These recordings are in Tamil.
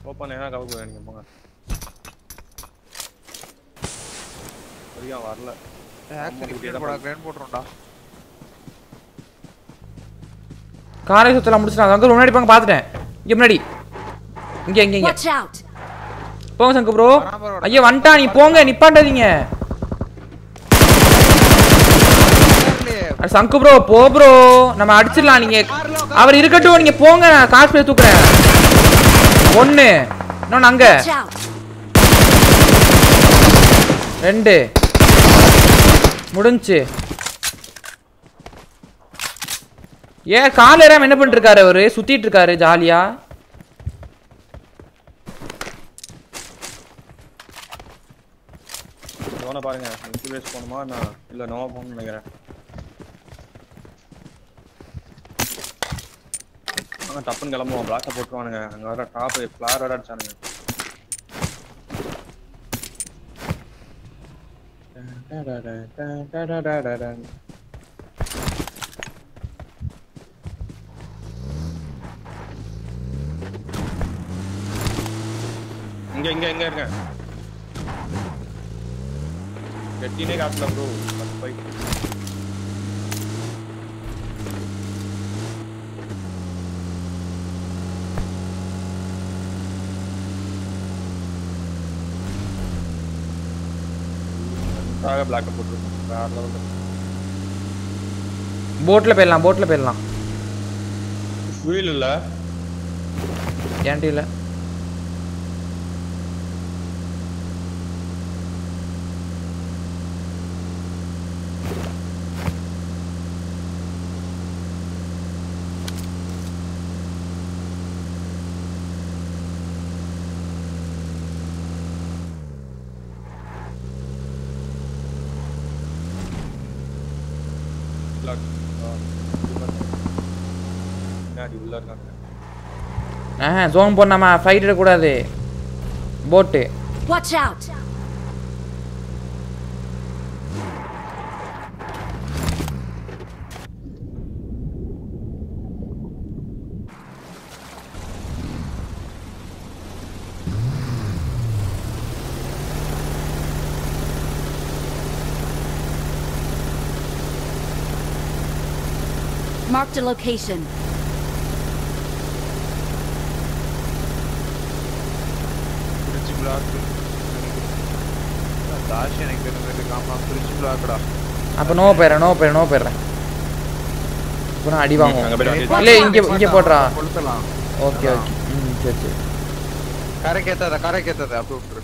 ஓப்பன் ஏன்னா கவுக்கு நீங்க போங்க சரியா வரல ஆக்சன் கிரேன் போடா கிரேன் போட்டுரும்டா காரை சுத்தலாம் முடிச்சிட்டாங்க அங்கே முன்னாடி போங்க பார்த்துட்டேன் இங்கே முன்னாடி இங்கே இங்கே இங்கே Watch out! போங்க சங்கு ப்ரோ வரான் பாரு, ஐயா வந்துட்டா நீ போங்க நிப்பாட்டாதீங்க அட சங்கு ப்ரோ போ ப்ரோ நம்ம அடிச்சிடலாம் நீங்க அவர் இருக்கட்டும் நீங்க போங்க நான் காசு போய் தூக்குறேன் ஒண்ணு இன்னொன்னு அங்க Watch out! ரெண்டு முடிஞ்சுச்சு ஏன் கால் ஏறாம என்ன பண்ணிட்டு இருக்காரு அவரு சுத்திட்டு இருக்காரு ஜாலியா லோனை பாருங்க இன்குபேஸ் போகணுமா நான் இல்ல நோவா போகணும்னு நினைக்கிறேன் ஆனா டப்புன்னு கிளம்புவோம் பிளாக்க போட்டுருவானுங்க அங்க வர டாப் ஃபிளார் வர அடிச்சானுங்க இங்க இங்க இங்க இருங்க கெட்டினே காட்டல ப்ரோ பத்து பைக் பிளாக் போட்டுருக்கோம் வேற லெவலில் போட்ல போயிடலாம் போட்ல போயிடலாம் வீல் இல்ல ஏன்டி இல்ல பிளாக் பின்னாடி உள்ள இருக்காங்க ஆஹ் ஜோன் போடாம ஃபைட் எடுக்கக்கூடாது போட்டு Watch out! Marked a location. Trichy black dash எனக்கு தெரிஞ்சது காமா திருச்சி பிளாக்டா அப்ப நோ போயிடுறேன் நோ போயிடுறேன் நோ போயிடுறேன் இப்போ நான் அடி அங்க வாங்குவோம் போயிட்டு வண்டி இல்ல இங்க இங்க போடுறா கொளுத்தலாம் ஓகே ஓகே ம் சரி சரி கரைக்கு ஏத்தாத கரைக்கு ஏத்தாத அப்படி விட்டுரு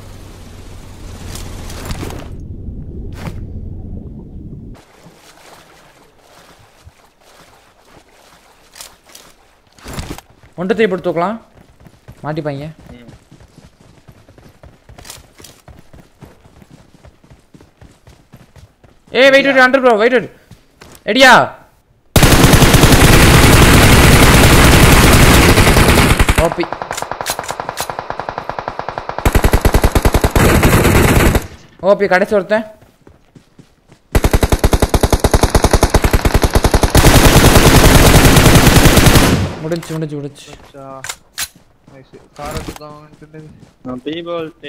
ஒன்று தீ போட்டு தூக்கலாம் மாட்டிப்பாங்க ம். ஏய் wait wait under bro wait wait ரெடியா ஓபி ஓபி கடைசி ஒருத்தன் முடிஞ்சு முடிஞ்சு முடிஞ்சு அச்சா நைஸ் கார் எடுத்துக்காங்க நான் பீபல் டே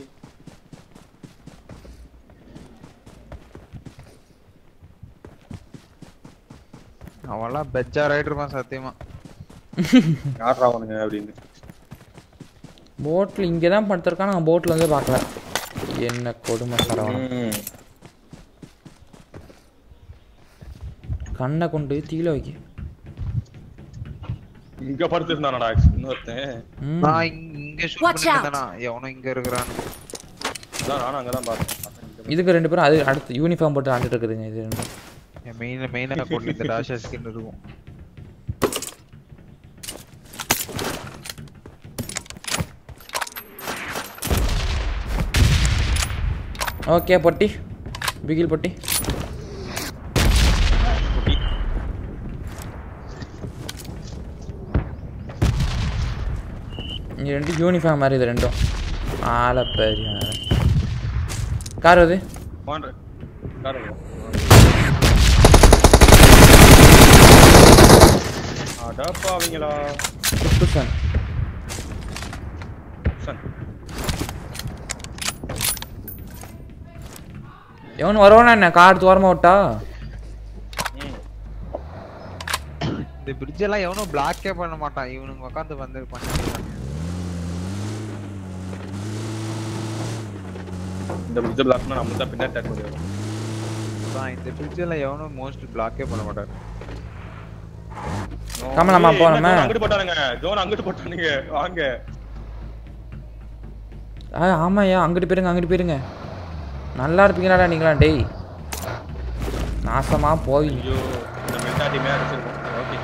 அவன்லாம் பெஜ்ஜா ரைடர் இருப்பான் சத்தியமா யார் அவனுங்க அப்படின்னு போட்டில் இங்கே தான் படுத்திருக்கான் நான் போட்டில் வந்து பார்க்கல என்ன கொடுமை சரவணம் ம். கண்ணை கொண்டு தீல வைக்க இங்க படுத்திருந்தானடா இன்னொருத்தன் ம். நான் இங்க- இங்க ஷூட் Watch out. பண்ணிட்டேனா எவனும் இங்க இருக்கிறான் அதான் நானும் அங்கதான் பார்த்தேன் பார்த்தேன் இங்க இதுக்கு ரெண்டு பேரும் அது அடுத்து யூனிஃபார்ம் போட்டு ஆண்டுட்டு இருக்குதுங்க இது ரெண்டும் என் மெயின் மெயினா கொண்டு இந்த டாஷா ஸ்கின் இருக்கும் ஓகே பொட்டி பிகில் பொட்டி இங்க ரெண்டு யூனிஃபார்ம் மாதிரி இது ரெண்டும் ஆள பெரிய கார் அது வாண்டு. கார் எங்க? அடப்பாவீங்களா புஷ்பன் ஜங்ஷன் எவனு வருவானா என்ன கார் தோரமா விட்டா ம் இந்த பிரிட்ஜ் எல்லாம் எவனும் பிளாக்கே பண்ண மாட்டான் இவனுங்க உட்காந்து வந்து பண்ணிட்டு இந்த பிரிட்ஜ் பிளாக்னா நம்ம தான் பின்னாடி டேக் முடியும் தான் இந்த பிரிட்ஜ் எல்லாம் எவனும் மோஸ்ட் பிளாக்கே பண்ண மாட்டாரு கமலாமா, போ நம்ம. அங்கிட்டு போட்டானுங்க ஜோன் அங்கிட்டு போட்டானுங்க வாங்க ஆ ஆமாய்யா அங்கிட்டு போயிருங்க அங்கிட்டு போயிருங்க நல்லா இருப்பீங்களாடா நீங்களா டேய் நாசமா போய் ஐயோ இந்த மென்டாட்டிமே அடிச்சிருக்கோம் ஓகே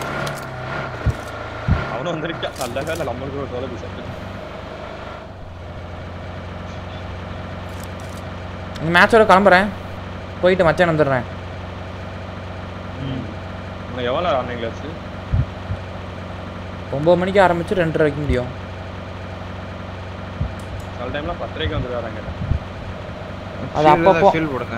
அவனும் வந்திருக்கான் நல்ல வேலை நம்மளுக்கு ஒரு சோதனை செட்டு இந்த மேட்சோட கிளம்புறேன் போயிட்டு மச்சான் வந்துடுறேன் உனக்கு எவ்வளோ நேரம் ஆன்லைன் கிளாஸ் ஒம்பது மணிக்கு ஆரம்பிச்சு ரெண்டரை வைக்க முடியும் சில டைம்லாம் பத்தரைக்கு வந்துருவாங்க அது அப்பப்போ. ஃபீல் போடுங்க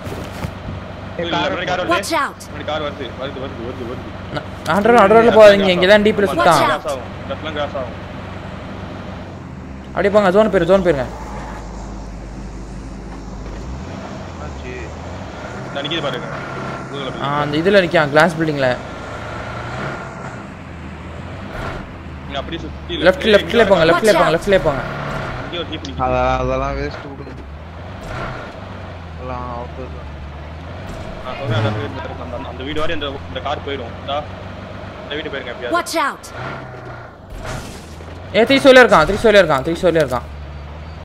Watch out! கார் வருது வருது வருது வருது வருது ஹண்ட்ரட் ஹண்ட்ரட்ல போகாதீங்க இங்கே தான் டீப்பில் சுத்தான் Watch out. கிராஸ் ஆகும் லெஃப்ட்லாம் கிராஸ் ஆகும் அப்படியே போங்க ஜோன் போயிரு ஜோன் போயிருங்க என்னாச்சு? நான் நிக்கிது பாருங்க Google ல ஆ அந்த இதில் நிற்கான் கிளாஸ் பில்டிங்கில் நீங்க அப்படியே சுத்தி லெஃப்ட் லெஃப்ட்லேயே போங்க லெஃப்ட்லேயே போங்க லெஃப்ட்லேயே போங்க இங்கே ஒரு ஜீப் நிக்குது அதெல்லாம் அதெல்லாம் வேஸ்ட் விடுங்க எல்லாம் அவுட் நான் சொல்றேன் அந்த வீடு அந்த- அந்த- அந்த வீடு வரை இந்த இந்த கார் போயிடும் இந்தா, இந்த வீட்டு போயிருங்க எப்படியாவது Watch out! ஏ த்ரீ சோலே இருக்கான் த்ரீ சோலே இருக்கான் த்ரீ சோலே இருக்கான்